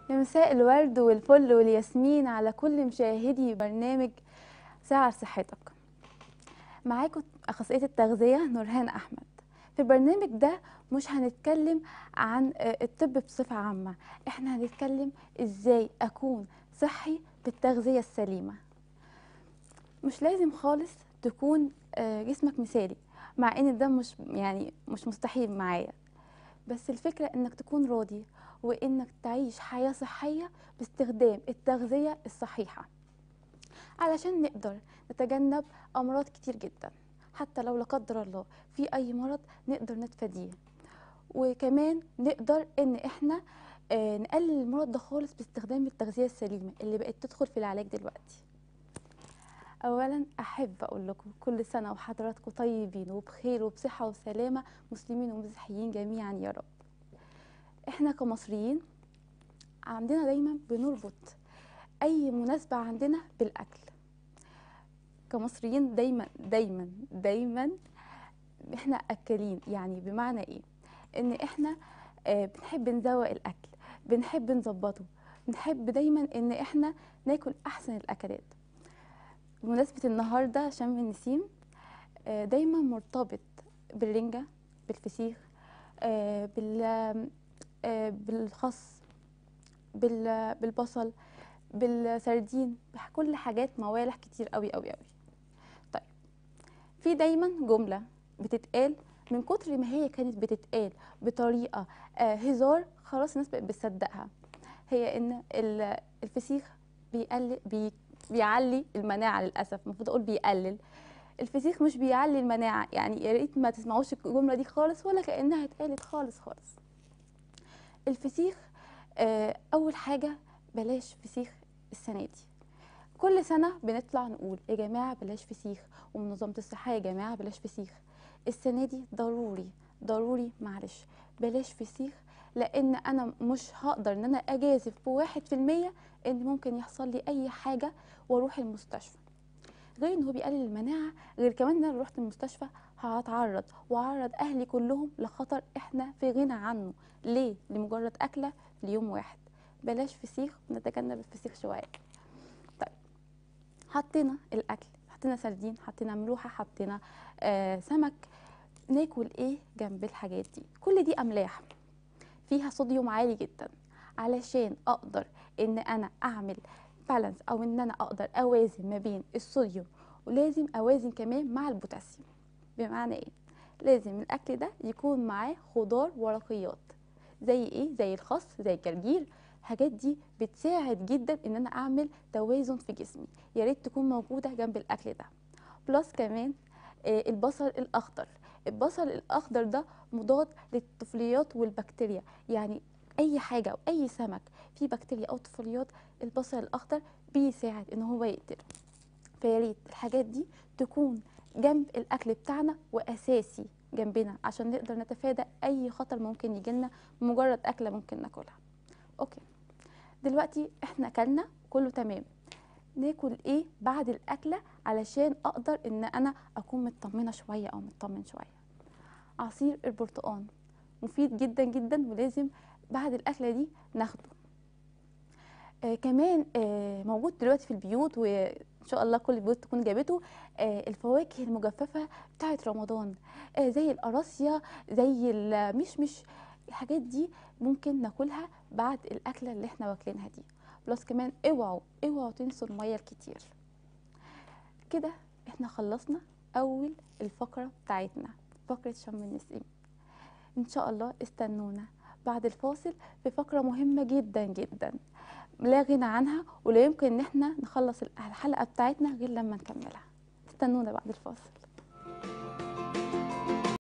يا مساء الورد والفل والياسمين على كل مشاهدي برنامج ساعة صحتك معاكم أخصائية التغذية نورهان أحمد في البرنامج ده مش هنتكلم عن آه، الطب بصفة عامة احنا هنتكلم ازاي أكون صحي بالتغذية السليمة مش لازم خالص تكون آه، جسمك مثالي مع ان ده مش يعني مش مستحيل معايا بس الفكرة انك تكون راضي وانك تعيش حياة صحية باستخدام التغذية الصحيحة علشان نقدر نتجنب امراض كتير جدا حتى لو لا قدر الله في اي مرض نقدر نتفاديه وكمان نقدر ان احنا آه، نقلل المرض ده خالص باستخدام التغذية السليمة اللي بقت تدخل في العلاج دلوقتي اولا احب اقول لكم كل سنه وحضراتكم طيبين وبخير وبصحه وسلامه مسلمين ومسيحيين جميعا يا رب احنا كمصريين عندنا دايما بنربط اي مناسبه عندنا بالاكل كمصريين دايما دايما دايما احنا اكلين يعني بمعنى ايه ان احنا آه، بنحب نزوق الاكل بنحب نظبطه بنحب دايما ان احنا ناكل احسن الاكلات بمناسبة النهاردة شم النسيم آه، دايما مرتبط بالرنجة بالفسيخ آه، بال آه، بالخس بال- بالبصل بالسردين بكل حاجات موالح كتير قوي قوي قوي طيب في دايما جملة بتتقال من كتر ما هي كانت بتتقال بطريقة آه، هزار خلاص الناس بقت بتصدقها هي ان ال- الفسيخ بيقلل بي بيعلي المناعه للاسف المفروض اقول بيقلل الفسيخ مش بيعلي المناعه يعني يا ريت ما تسمعوش الجمله دي خالص ولا كانها اتقالت خالص خالص الفسيخ آه، اول حاجه بلاش فسيخ السنه دي كل سنه بنطلع نقول يا جماعه بلاش فسيخ ومنظمه الصحه يا جماعه بلاش فسيخ السنه دي ضروري ضروري معلش بلاش فسيخ لان انا مش هقدر ان انا اجازف بواحد في المية ان ممكن يحصل لي اي حاجه واروح المستشفى غير ان هو بيقلل المناعه غير كمان ان انا لو رحت المستشفى هتعرض واعرض اهلي كلهم لخطر احنا في غنى عنه ليه لمجرد اكله ليوم واحد بلاش فسيخ ونتجنب الفسيخ شويه طيب حطينا الاكل حطينا سردين حطينا ملوحه حطينا آه سمك ناكل ايه جنب الحاجات دي كل دي املاح فيها صوديوم عالي جدا علشان اقدر ان انا اعمل بالانس او ان انا اقدر اوازن ما بين الصوديوم ولازم اوازن كمان مع البوتاسيوم بمعنى ايه لازم الاكل ده يكون معاه خضار ورقيات زي ايه زي الخس زي الجرجير الحاجات دي بتساعد جدا ان انا اعمل توازن في جسمي يا ريت تكون موجوده جنب الاكل ده بلس كمان آه، البصل الاخضر البصل الاخضر ده مضاد للطفيليات والبكتيريا يعني اي حاجه او اي سمك فيه بكتيريا او طفيليات البصل الاخضر بيساعد ان هو يقتله فيا ريت الحاجات دي تكون جنب الاكل بتاعنا واساسي جنبنا عشان نقدر نتفادى اي خطر ممكن يجيلنا بمجرد اكله ممكن ناكلها اوكي دلوقتي احنا اكلنا كله تمام ناكل ايه بعد الاكله علشان اقدر ان انا اكون مطمنه شويه او مطمن شويه عصير البرتقال مفيد جدا جدا ولازم بعد الاكله دي ناخده آه كمان آه موجود دلوقتي في البيوت وان شاء الله كل البيوت تكون جابته آه الفواكه المجففه بتاعه رمضان آه زي القراصيه زي المشمش الحاجات دي ممكن ناكلها بعد الاكله اللي احنا واكلينها دي بلس كمان اوعوا اوعوا تنسوا الميه الكتير كده احنا خلصنا اول الفقره بتاعتنا فقره شم النسيم ان شاء الله استنونا بعد الفاصل في فقره مهمه جدا جدا لا غنى عنها ولا يمكن ان احنا نخلص الحلقه بتاعتنا غير لما نكملها استنونا بعد الفاصل